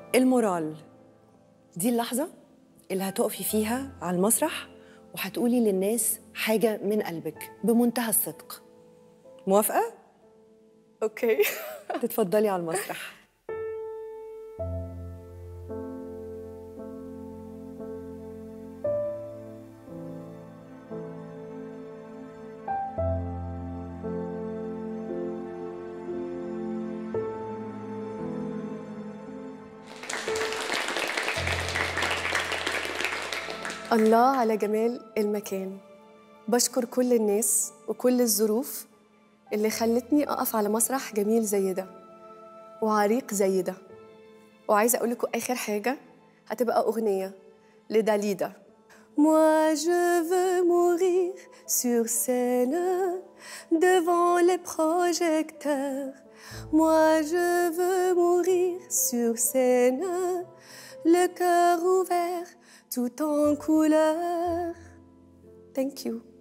المورال دي اللحظة اللي هتقفي فيها على المسرح وهتقولي للناس حاجة من قلبك بمنتهى الصدق موافقة؟ اوكي تتفضلي على المسرح الله على جمال المكان بشكر كل الناس وكل الظروف اللي خلتني أقف على مسرح جميل زي ده وعريق زي ده وعايزة أقول لكم آخر حاجة هتبقى أغنية لداليدا Moi je veux mourir sur scène devant les projecteurs. Moi je veux mourir sur scène, le cœur ouvert tout en couleur. Thank you.